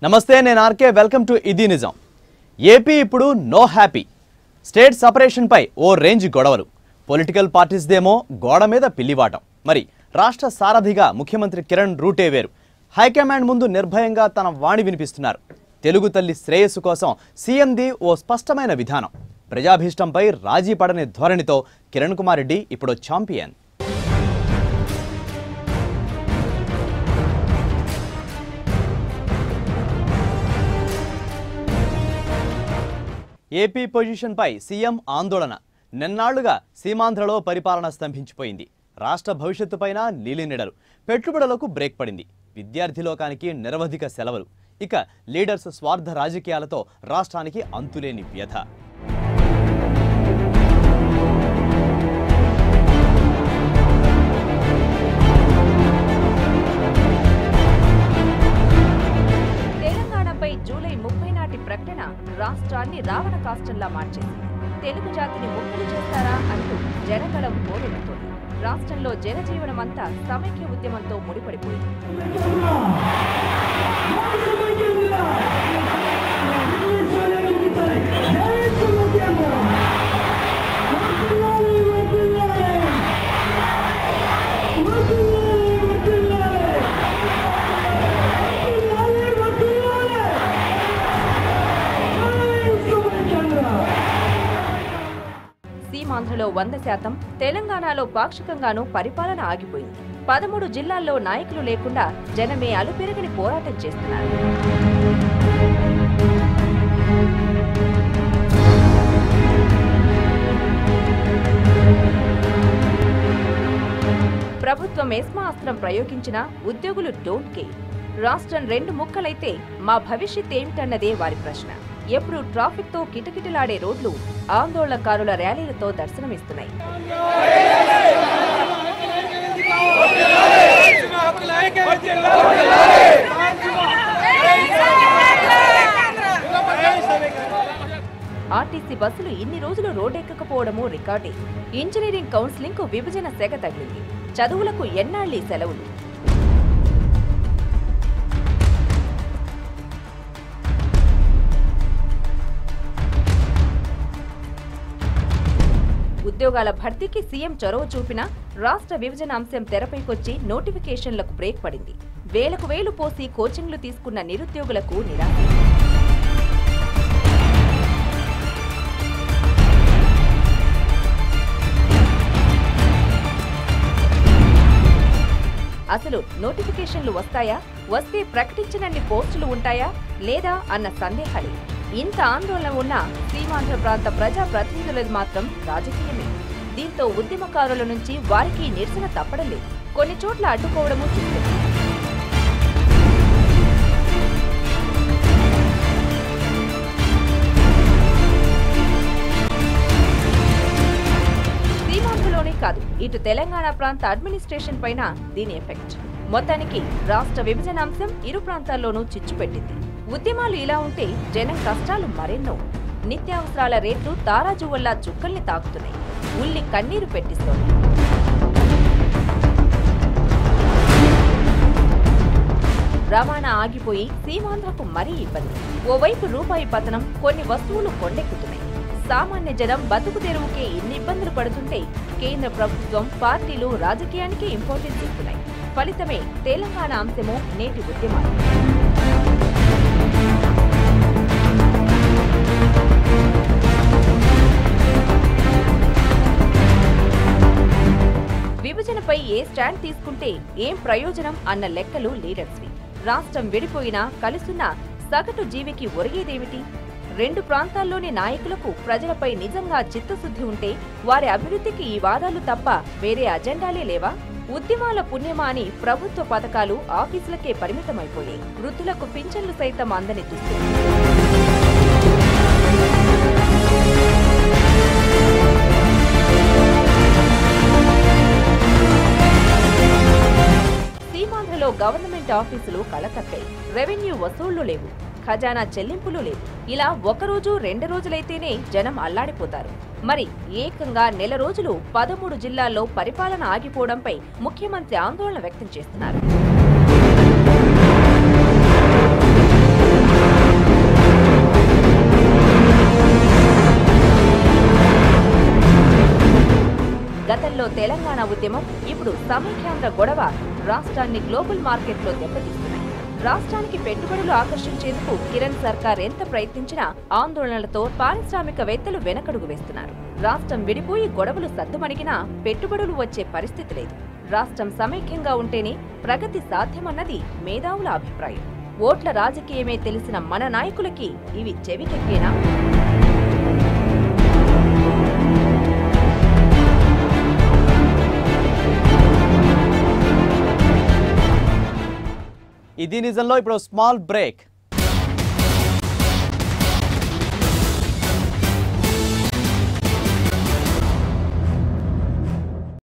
నమస్తే నేను RK welcome to ఇది నిజం ఏపీ ఇప్పుడు నో హ్యాపీ స్టేట్ సపరేషన్పై ఓ రేంజ్ గొడవలు పొలిటికల్ పార్టీస్దేమో గోడ మీద పిల్లివాటం మరి రాష్ట్ర సారథిగా ముఖ్యమంత్రి కిరణ్ రూటే వేరు హైకమాండ్ ముందు నిర్భయంగా తన వాణి వినిపిస్తున్నారు తెలుగు తల్లి శ్రేయస్సు కోసం సీఎంది ఓ స్పష్టమైన విధానం ప్రజాభీష్టంపై రాజీ పడని ధోరణితో కిరణ్ కుమార్ రెడ్డి ఇప్పుడు ఛాంపియన్ ఏపీ పొజిషన్పై సీఎం ఆందోళన నిన్నాళ్లుగా సీమాంధ్రలో పరిపాలన స్తంభించిపోయింది రాష్ట్ర భవిష్యత్తుపైన నీలినిడలు పెట్టుబడులకు బ్రేక్ పడింది విద్యార్థి లోకానికి నిరవధిక సెలవులు ఇక లీడర్స్ స్వార్థ రాజకీయాలతో రాష్ట్రానికి అంతులేని వ్యధ తెలంగాణపై జూలై ముప్పై నాటి ప్రకటన రాష్ట్రాన్ని రావణ కాష్టంలా మార్చేసింది తెలుగు జాతిని ముక్కలు చేస్తారా అంటూ జనగళం పోరెడుతోంది రాష్ట్రంలో జనజీవనం అంతా సమైక్య ఉద్యమంతో ముడిపడిపోయింది సీమాంధ్రలో వంద శాతం తెలంగాణలో పాక్షికంగానూ పరిపాలన ఆగిపోయింది పదమూడు జిల్లాల్లో నాయకులు లేకుండా జనమే అలుపెరగని పోరాటం చేస్తున్నారు ప్రభుత్వం ఎస్మా అస్త్రం ప్రయోగించినా ఉద్యోగులు డోంట్ కేర్ రాష్ట్రం రెండు ముక్కలైతే మా భవిష్యత్ ఏమిటన్నదే వారి ప్రశ్న ఎప్పుడు ట్రాఫిక్ తో కిటకిటలాడే రోడ్లు ఆందోళనకారుల ర్యాలీలతో దర్శనమిస్తున్నాయి ఆర్టీసీ బస్సులు ఇన్ని రోజులు రోడ్డెక్కకపోవడము రికార్డే ఇంజనీరింగ్ కౌన్సిలింగ్ కు విభజన సెగ తగిలింది చదువులకు ఎన్నాళ్ళీ సెలవులు ఉద్యోగాల భర్తీకి సీఎం చొరవ చూపినా రాష్ట్ర విభజన అంశం తెరపైకొచ్చి నోటిఫికేషన్లకు బ్రేక్ పడింది వేలకు వేలు పోసి కోచింగ్లు తీసుకున్న నిరుద్యోగులకు నిరాశ అసలు నోటిఫికేషన్లు వస్తాయా వస్తే ప్రకటించినన్ని పోస్టులు ఉంటాయా లేదా అన్న సందేహాలే ఇంత ఆందోళన ఉన్న సీమాంధ్ర ప్రాంత ప్రజా ప్రతినిధులది మాత్రం రాజకీయమే దీంతో ఉద్యమకారుల నుంచి వారికి నిరసన తప్పడం లేదు కొన్ని చోట్ల అడ్డుకోవడము చూస్తుంది సీమాంధ్రలోనే కాదు ఇటు తెలంగాణ ప్రాంత అడ్మినిస్ట్రేషన్ పైన దీని ఎఫెక్ట్ మొత్తానికి రాష్ట్ర విభజన అంశం ఇరు ప్రాంతాల్లోనూ చిచ్చుపెట్టింది ఉద్యమాలు ఇలా ఉంటే జనం కష్టాలు మరెన్నో నిత్యావసరాల రేట్లు తారాజువల్లా చుక్కల్ని తాకుతున్నాయి ఉల్లి కన్నీరు పెట్టిస్తోంది రవాణా ఆగిపోయి సీమాంధ్రకు మరీ ఇబ్బంది ఓవైపు రూపాయి పతనం కొన్ని వస్తువులు కొండెక్కుతున్నాయి సామాన్య జనం బతుకు తెరువుకే ఇన్ని ఇబ్బందులు పడుతుంటే కేంద్ర ప్రభుత్వం పార్టీలు రాజకీయానికి ఇంపార్టెన్స్ ఇస్తున్నాయి ఫలితమే తెలంగాణ అంశము నేటి ఉద్యమాలు విభజనపై ఏ స్టాండ్ తీసుకుంటే ఏం ప్రయోజనం అన్న లెక్కలు లీడర్స్వి రాష్ట్రం విడిపోయినా కలుసున్న సగటు జీవికి ఒరిగేదేమిటి రెండు ప్రాంతాల్లోని నాయకులకు ప్రజలపై నిజంగా చిత్తశుద్ధి ఉంటే వారి అభివృద్ధికి ఈ వాదాలు తప్ప వేరే అజెండాలే లేవా ఉద్యమాల పుణ్యమా అని ప్రభుత్వ పథకాలు ఆఫీసులకే పరిమితమైపోయాయి వృద్ధులకు పింఛన్లు సైతం అందని దుస్థితి సీమాంధ్రలో గవర్నమెంట్ ఆఫీసులు కళకట్టాయి రెవెన్యూ వసూళ్లు లేవు ఖజానా చెల్లింపులు లేవు ఇలా ఒక రోజు రెండు రోజులైతేనే జనం అల్లాడిపోతారు మరి ఏకంగా నెల రోజులు పదమూడు జిల్లాల్లో పరిపాలన ఆగిపోవడంపై ముఖ్యమంత్రి ఆందోళన వ్యక్తం చేస్తున్నారు గతంలో తెలంగాణ ఉద్యమం ఇప్పుడు సమైక్యాంధ్ర గొడవ రాష్ట్రాన్ని గ్లోబల్ మార్కెట్లో దెబ్బతీస్తున్నాయి రాష్ట్రానికి పెట్టుబడులు ఆకర్షించేందుకు కిరణ్ సర్కార్ ఎంత ప్రయత్నించినా ఆందోళనలతో పారిశ్రామికవేత్తలు వెనకడుగు వేస్తున్నారు రాష్ట్రం విడిపోయి గొడవలు సద్దుమణిగినా పెట్టుబడులు వచ్చే పరిస్థితి లేదు రాష్ట్రం సమైక్యంగా ఉంటేనే ప్రగతి సాధ్యమన్నది మేధావుల అభిప్రాయం ఓట్ల రాజకీయమే తెలిసిన మన నాయకులకి ఇవి చెవికెక్కేనా ఇది నిజంలో ఇప్పుడు స్మాల్ బ్రేక్